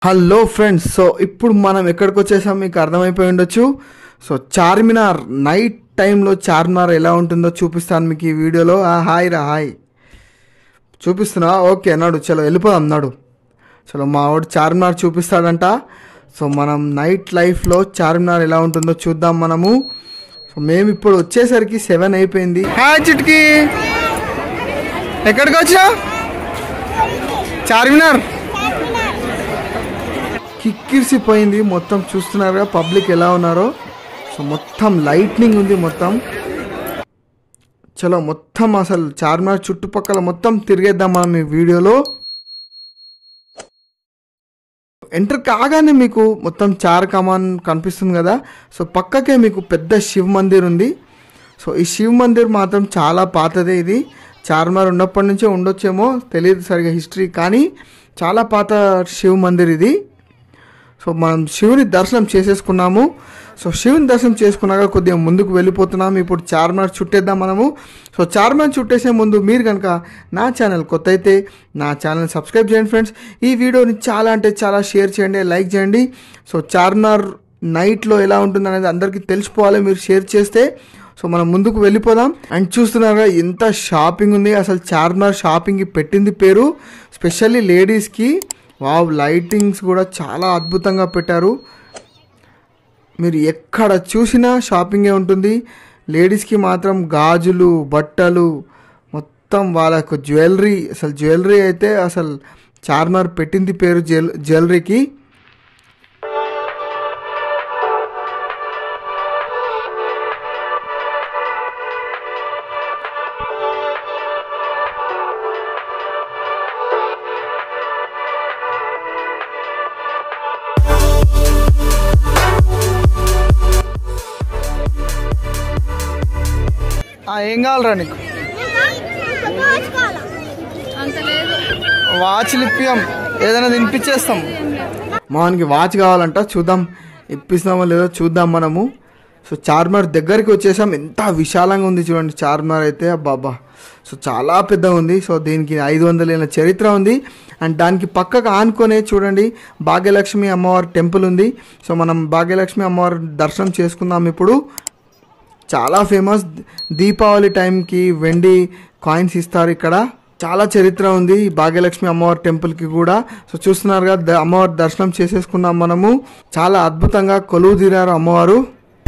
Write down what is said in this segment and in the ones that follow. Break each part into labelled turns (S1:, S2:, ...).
S1: hello friends so ఇప్పుడు మనం ఎక్కడికి వచ్చేసాం మీకు అర్థమైపోయి ఉండొచ్చు సో చార్మినార్ నైట్ టైంలో చార్మినార్ ఎలా ఉంటుందో చూపిస్తాను మీకు ఈ వీడియోలో ఆ, హాయ్ రా హాయ్ చూపిస్తున్నా ఓకే అన్నాడు చలో వెళ్ళిపోదాం నాడు చలో మా వాడు చార్మినార్ చూపిస్తాడంట సో మనం నైట్ లైఫ్లో చార్మినార్ ఎలా ఉంటుందో చూద్దాం మనము సో మేము ఇప్పుడు వచ్చేసరికి సెవెన్ అయిపోయింది హాయ్ చిట్కి ఎక్కడికి వచ్చా చార్మినార్ కిక్కిరిసిపోయింది మొత్తం చూస్తున్నారుగా పబ్లిక్ ఎలా ఉన్నారో సో మొత్తం లైట్నింగ్ ఉంది మొత్తం చలో మొత్తం అసలు చార్మినార్ చుట్టుపక్కల మొత్తం తిరిగేద్దాం మనం ఈ వీడియోలో ఎంటర్ కాగానే మీకు మొత్తం చార్ కమాన్ కనిపిస్తుంది కదా సో పక్కకే మీకు పెద్ద శివ్ మందిర్ ఉంది సో ఈ శివ్ మందిర్ మాత్రం చాలా పాతదే ఇది చార్మినార్ ఉన్నప్పటి నుంచే ఉండొచ్చేమో తెలియదు సరిగా హిస్టరీ కానీ చాలా పాత శివ్ మందిర్ ఇది సో మనం శివుని దర్శనం చేసేసుకున్నాము సో శివుని దర్శనం చేసుకున్నాక కొద్దిగా ముందుకు వెళ్ళిపోతున్నాము ఇప్పుడు చార్మినార్ చుట్టేద్దాం మనము సో చార్మినార్ చుట్టేసే ముందు మీరు కనుక నా ఛానల్ కొత్త అయితే నా ఛానల్ సబ్స్క్రైబ్ చేయండి ఫ్రెండ్స్ ఈ వీడియోని చాలా అంటే చాలా షేర్ చేయండి లైక్ చేయండి సో చార్మినార్ నైట్లో ఎలా ఉంటుంది అనేది అందరికీ తెలిసిపోవాలి మీరు షేర్ చేస్తే సో మనం ముందుకు వెళ్ళిపోదాం అండ్ చూస్తున్నారుగా ఎంత షాపింగ్ ఉంది అసలు చార్మినార్ షాపింగ్కి పెట్టింది పేరు స్పెషల్లీ లేడీస్కి వావ్ లైటింగ్స్ కూడా చాలా అద్భుతంగా పెట్టారు మీరు ఎక్కడ చూసినా షాపింగే ఉంటుంది లేడీస్కి మాత్రం గాజులు బట్టలు మొత్తం వాళ్ళకు జ్యువెలరీ అసలు జ్యువెలరీ అయితే అసలు చార్మినార్ పెట్టింది పేరు జ్యువెల్ జ్యువెలరీకి ఆ, ఏం కావాలరా నీకు
S2: అంత లేదు
S1: వాచ్లు ఇప్పియం ఏదైనా తినిపించేస్తాం మానికి వాచ్ కావాలంట చూద్దాం ఇప్పిస్తామో లేదో చూద్దాం మనము సో చార్మినార్ దగ్గరికి వచ్చేసాం ఎంత విశాలంగా ఉంది చూడండి చార్మినార్ అయితే బాబా సో చాలా పెద్దగా ఉంది సో దీనికి ఐదు వందల ఏళ్ళ చరిత్ర ఉంది అండ్ దానికి పక్కకు ఆనుకొనే చూడండి భాగ్యలక్ష్మి అమ్మవారి టెంపుల్ ఉంది సో మనం భాగ్యలక్ష్మి అమ్మవారి దర్శనం చేసుకుందాం ఇప్పుడు చాలా ఫేమస్ దీపావళి టైంకి వెండి కాయిన్స్ ఇస్తారు ఇక్కడ చాలా చరిత్ర ఉంది ఈ భాగ్యలక్ష్మి అమ్మవారి టెంపుల్కి కూడా సో చూస్తున్నారుగా ద- అమ్మవారి దర్శనం చేసేసుకున్నాం మనము చాలా అద్భుతంగా కొలువు తీరారు అమ్మవారు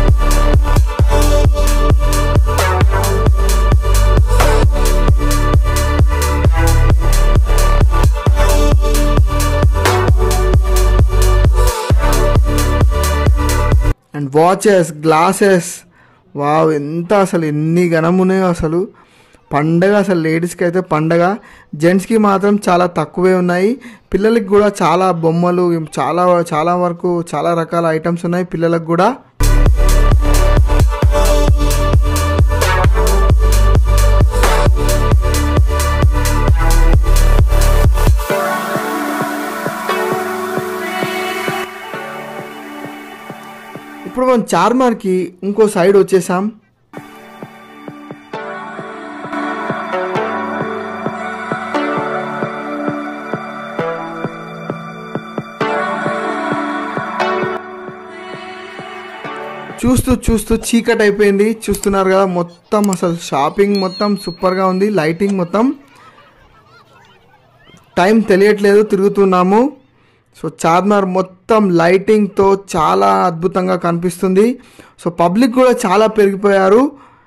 S1: అండ్ వాచెస్ గ్లాసెస్ వావ్ ఎంత అసలు ఎన్ని గణమున్నాయో అసలు పండగ అసలు లేడీస్కి అయితే పండగ జెంట్స్కి మాత్రం చాలా తక్కువే ఉన్నాయి పిల్లలకి కూడా చాలా బొమ్మలు చాలా చాలా వరకు చాలా రకాల ఐటమ్స్ ఉన్నాయి పిల్లలకు కూడా ఇప్పుడు మనం చార్మార్కి ఇంకో సైడ్ వచ్చేసాం చూస్తూ చూస్తూ చీకటి అయిపోయింది చూస్తున్నారు కదా మొత్తం అసలు షాపింగ్ మొత్తం సూపర్గా ఉంది లైటింగ్ మొత్తం టైం తెలియట్లేదు తిరుగుతున్నాము సో చార్మినార్ మొత్తం లైటింగ్తో చాలా అద్భుతంగా కనిపిస్తుంది సో పబ్లిక్ కూడా చాలా పెరిగిపోయారు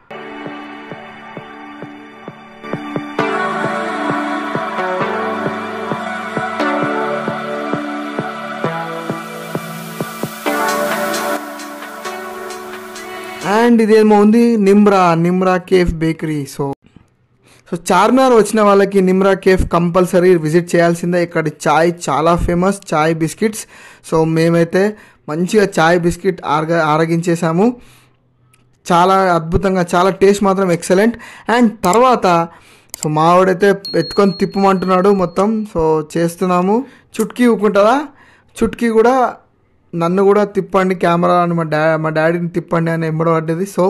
S1: అండ్ ఇదేమో ఉంది Nimrah Nimrah cafe bakery so so Charminar వచ్చిన వాళ్ళకి నిమ్రా కేఫ్ కంపల్సరీ విజిట్ చేయాల్సిందే ఇక్కడ చాయ్ చాలా ఫేమస్ చాయ్ బిస్కెట్స్ సో మేమైతే మంచిగా చాయ్ బిస్కెట్ ఆరగ ఆరగించేసాము చాలా అద్భుతంగా చాలా టేస్ట్ మాత్రం ఎక్సలెంట్ అండ్ తర్వాత సో మావాడైతే ఎత్తుకొని తిప్పమంటున్నాడు మొత్తం సో చేస్తున్నాము చుట్కీ ఊకుంటుందా చుట్కీ కూడా నన్ను కూడా తిప్పండి కెమెరా అని మా డా మా డాడీని తిప్పండి అని ఎంబడబడ్డది సో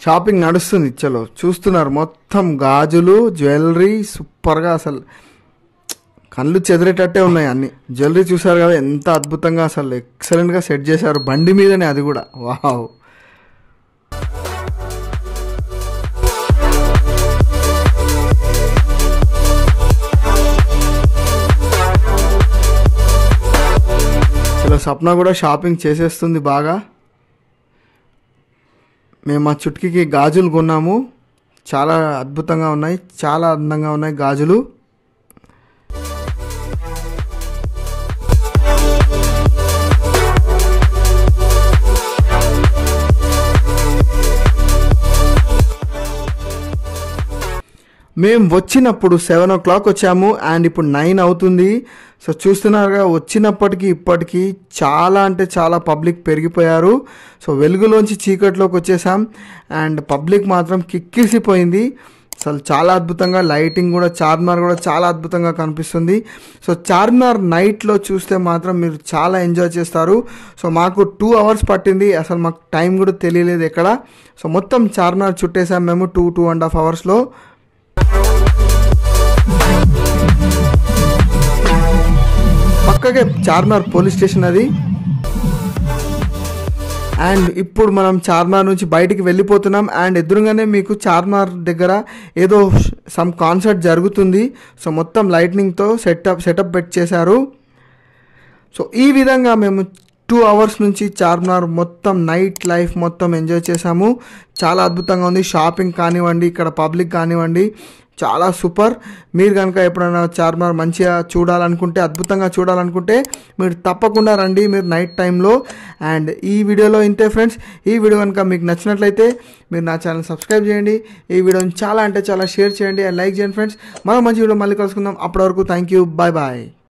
S1: షాపింగ్ నడుస్తుంది చలో చూస్తున్నారు మొత్తం గాజులు జ్యువెలరీ సూపర్గా అసలు కళ్ళు చెదిరేటట్టే ఉన్నాయి అన్ని జ్యువెలరీ చూసారు కదా ఎంత అద్భుతంగా అసలు ఎక్సలెంట్గా సెట్ చేశారు బండి మీదనే అది కూడా వావ్ చలో సప్న కూడా షాపింగ్ చేసేస్తుంది బాగా మేము మా చుట్కీకి గాజులు కొన్నాము చాలా అద్భుతంగా ఉన్నాయి చాలా అందంగా ఉన్నాయి గాజులు మేము వచ్చినప్పుడు సెవెన్ ఓ క్లాక్ వచ్చాము అండ్ ఇప్పుడు నైన్ అవుతుంది సో చూస్తున్నారుగా వచ్చినప్పటికీ ఇప్పటికీ చాలా అంటే చాలా పబ్లిక్ పెరిగిపోయారు సో వెలుగులోంచి చీకట్లోకి వచ్చేసాం అండ్ పబ్లిక్ మాత్రం కిక్కిసిపోయింది అసలు చాలా అద్భుతంగా లైటింగ్ కూడా చార్మినార్ కూడా చాలా అద్భుతంగా కనిపిస్తుంది సో చార్మినార్ నైట్లో చూస్తే మాత్రం మీరు చాలా ఎంజాయ్ చేస్తారు సో మాకు టూ అవర్స్ పట్టింది అసలు మాకు టైం కూడా తెలియలేదు ఎక్కడ సో మొత్తం చార్మినార్ చుట్టేసాం మేము టూ టూ అండ్ హాఫ్ అవర్స్లో పక్కకే చార్మినార్ పోలీస్ స్టేషన్ అది అండ్ ఇప్పుడు మనం చార్మినార్ నుంచి బయటికి వెళ్ళిపోతున్నాం అండ్ ఎదురుగానే మీకు చార్మినార్ దగ్గర ఏదో సమ్ కాన్సర్ట్ జరుగుతుంది సో మొత్తం లైట్నింగ్తో సెటప్ సెటప్ పెట్టి చేశారు సో ఈ విధంగా మేము టూ అవర్స్ నుంచి చార్మినార్ మొత్తం నైట్ లైఫ్ మొత్తం ఎంజాయ్ చేసాము చాలా అద్భుతంగా ఉంది షాపింగ్ కానివ్వండి ఇక్కడ పబ్లిక్ కానివ్వండి చాలా సూపర్ మీరు కనుక ఎప్పుడైనా చార్మినార్ మంచిగా చూడాలనుకుంటే అద్భుతంగా చూడాలనుకుంటే మీరు తప్పకుండా రండి మీరు నైట్ టైంలో అండ్ ఈ వీడియోలో ఇంతే ఫ్రెండ్స్ ఈ వీడియో కనుక మీకు నచ్చినట్లయితే మీరు నా ఛానల్ సబ్స్క్రైబ్ చేయండి ఈ వీడియోని చాలా అంటే చాలా షేర్ చేయండి అండ్ లైక్ చేయండి ఫ్రెండ్స్ మరో మంచి వీడియో మళ్ళీ కలుసుకుందాం అప్పటి వరకు థ్యాంక్ యూ బాయ్ బాయ్